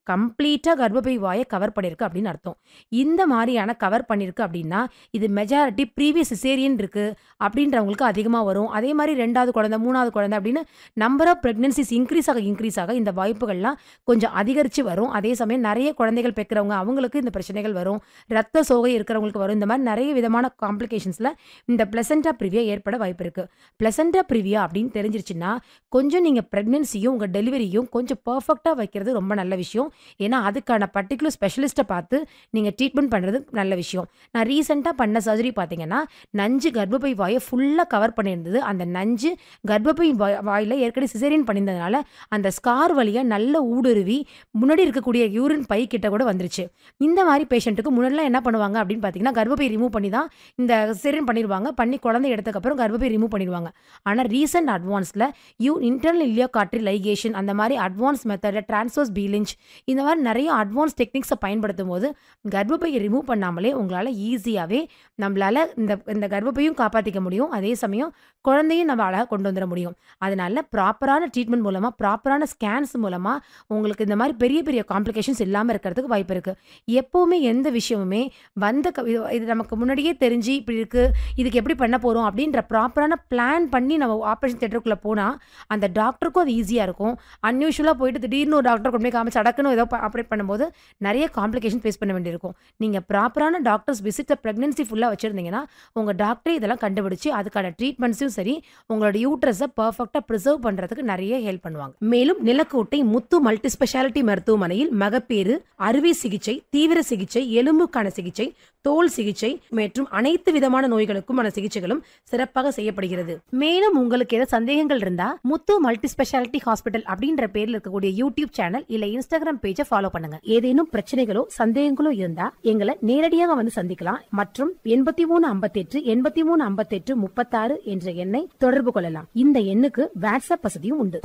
கம்ப்ளீட்டாக கர்ப்பப்பை வாயை கவர் பண்ணியிருக்கு அப்படின்னு அர்த்தம் இந்த மாதிரியான கவர் பண்ணியிருக்கு அப்படின்னா இது மெஜாரிட்டி ப்ரீவியஸ் சிசேரியன் இருக்குது அப்படின்றவங்களுக்கு அதிகமாக வரும் அதே மாதிரி ரெண்டாவது குழந்தை மூணாவது குழந்தை அப்படின்னு நம்பர் ஆஃப் ப்ரெக்னன்சிஸ் இன்க்ரீஸ் ஆக இன்க்ரீஸ் ஆக இந்த வாய்ப்புகள்லாம் கொஞ்சம் அதிகரித்து வரும் அதே சமயம் நிறைய குழந்தைகள் பெக்கிறவங்க அவங்களுக்கு இந்த பிரச்சனைகள் வரும் ரத்த சோகை இருக்கிறவங்களுக்கு வரும் இந்த மாதிரி நிறைய விதமான காம்ப்ளிகேஷன்ஸில் இந்த பிளசண்டா ப்ரிவியா ஏற்பட வாய்ப்பு இருக்குது பிளசண்டா ப்ரிவியா அப்படின்னு தெரிஞ்சிருச்சுன்னா கொஞ்சம் நீங்கள் ப்ரெக்னென்சியும் உங்கள் டெலிவரியும் கொஞ்சம் பர்ஃபெக்டாக வைக்கிறது ரொம்ப நல்ல விஷயம் ஏன்னா அதுக்கான பர்டிகுலர் ஸ்பெஷலிஸ்ட்டை பார்த்து நீங்கள் ட்ரீட்மெண்ட் பண்ணுறது நல்ல விஷயம் நான் ரீசெண்டாக பண்ண சர்ஜரி பார்த்தீங்கன்னா நஞ்சு கர்ப்பப்பை வாயை ஃபுல்லாக கவர் பண்ணியிருந்தது அந்த நஞ்சு கர்ப்பப்பை வாய்- வாயில ஏற்கனவே சிசேரியன் பண்ணியிருந்ததுனால அந்த ஸ்கார் வழியாக நல்ல ஊடுருவி முன்னாடி இருக்கக்கூடிய யூரின் பை கிட்ட கூட வந்துருச்சு இந்த மாதிரி பேஷண்ட்டுக்கு முன்னாடிலாம் என்ன பண்ணுவாங்க அப்படின்னு பார்த்தீங்கன்னா கர்ப்பப்பை ரிமூவ் பண்ணி தான் இந்த சிசேரியன் பண்ணிடுவாங்க பண்ணி குழந்தை எடுத்ததுக்கப்புறம் கர்ப்பப்பை ரிமூவ் பண்ணிடுவாங்க ஆனால் ரீசெண்ட் அட்வான்ஸில் யூ இன்டர்னல் இல்லியோ காட்ரி லைகேஷன் அந்த மாதிரி அட்வான்ஸ் மெத்தடில் டிரான்ஸ்வர்ஸ் பீலிஞ்ச் இந்த மாதிரி நிறைய அட்வான்ஸ் டெக்னிக்ஸை பயன்படுத்தும் போது கர்ப்பப்பையை ரிமூவ் பண்ணாமலே உங்களால் ஈஸியாகவே நம்மளால் இந்த இந்த கர்ப்பப்பையும் காப்பாற்றிக்க முடியும் அதே சமயம் குழந்தையும் நம்ம அழகாக கொண்டு வந்துட முடியும் அதனால ப்ராப்பரான ட்ரீட்மெண்ட் மூலமாக ப்ராப்பரான ஸ்கேன்ஸ் மூலமாக உங்களுக்கு இந்த மாதிரி பெரிய பெரிய காம்ப்ளிகேஷன்ஸ் இல்லாமல் இருக்கிறதுக்கு வாய்ப்பு இருக்குது எப்போவுமே எந்த விஷயமுமே வந்த க- இது இது நமக்கு முன்னாடியே தெரிஞ்சு இப்படி இருக்குது இதுக்கு எப்படி பண்ண போகிறோம் அப்படின்ற ப்ராப்பரான பிளான் பண்ணி நம்ம ஆப்ரேஷன் தேட்டருக்குள்ளே போனால் அந்த டாக்டருக்கும் அது ஈஸியாக இருக்கும் அன்யூஷுவலாக போயிட்டு திடீர்னு ஒரு டாக்டர் கொண்டு போய் காமிச்சு அடக்குன்னு ஏதோ ஆப்ரேட் பண்ணும்போது நிறைய காம்ப்ளிகேஷன் ஃபேஸ் பண்ண வேண்டியிருக்கும் நீங்கள் ப்ராப்பரான டாக்டர்ஸ் விசிட்டை ப்ரெக்னன்சி ஃபுல்லாக வச்சுருந்தீங்கன்னா உங்கள் டாக்டரே இதெல்லாம் கண்டுபிடிச்சு அதுக்கான ட்ரீட்மெண்ட்ஸும் சரி உங்களோட யூட்ரஸை பர்ஃபெக்டாக ப்ரிசர்வ் பண்ணுறதுக்கு நிறைய ஹெல்ப் பண்ணுவாங்க மேலும் நிலக்கோட்டை முத்து மல்டி ஸ்பெஷாலிட்டி மருத்துவமனையில் மகப்பேறு அறுவை சிகிச்சை தீவிர சிகிச்சை எலும்புக்கான சிகிச்சை தோல் சிகிச்சை மற்றும் அனைத்து விதமான நோய்களுக்குமான சிகிச்சைகளும் சிறப்பாக செய்யப்படுகிறது மேலும் உங்களுக்கு ஏதாவது சந்தேகங்கள் இருந்தா முத்து மல்டி ஸ்பெஷாலிட்டி ஹாஸ்பிட்டல் அப்படின்ற பேர்ல இருக்கக்கூடிய யூடியூப் சேனல் இல்ல இன்ஸ்டாகிராம் பேஜை ஃபாலோ பண்ணுங்க ஏதேனும் பிரச்சனைகளோ சந்தேகங்களோ இருந்தா எங்களை நேரடியாக வந்து சந்திக்கலாம் மற்றும் எண்பத்தி மூணு ஐம்பத்தெட்டு எண்பத்தி மூணு ஐம்பத்தெட்டு முப்பத்தாறு என்ற எண்ணை தொடர்பு கொள்ளலாம் இந்த எண்ணுக்கு வாட்ஸ்அப் வசதியும் உண்டு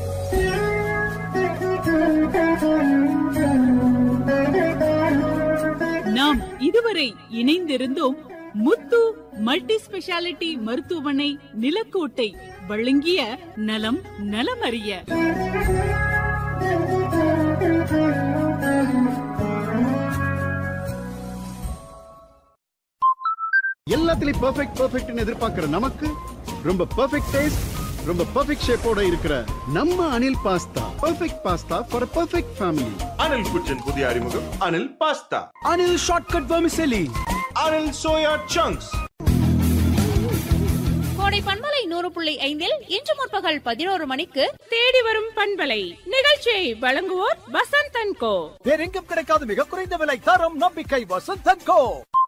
நாம் இதுவரை இணைந்திருந்தோம் முத்து மல்டி ஸ்பெஷாலிட்டி மருத்துவமனை நிலக்கோட்டை வழங்கிய நலம் நலமறிய எல்லாத்துலயும் பெர்ஃபெக்ட் பெர்ஃபெக்ட்னு எதிர்பார்க்கிற நமக்கு ரொம்ப பெர்ஃபெக்ட் டேஸ்ட் ரொம்ப பெர்ஃபெக்ட் ஷேப்போட இருக்கிற நம்ம Anil pasta perfect pasta for perfect family Anil kitchen புதிய அறிமுகம் Anil pasta Anil Shortcut Vermicelli. Anil soya chunks கோடை பண்பலை நூறு புள்ளி ஐந்தில் இன்று முற்பகல் பதினோரு மணிக்கு தேடி வரும் பண்பலை நிகழ்ச்சியை வழங்குவோர் வசந்த் அண்ட் கோ வேறெங்கும் கிடைக்காத மிக குறைந்த விலை தரம் நம்பிக்கை வசந்த் அண்ட் கோ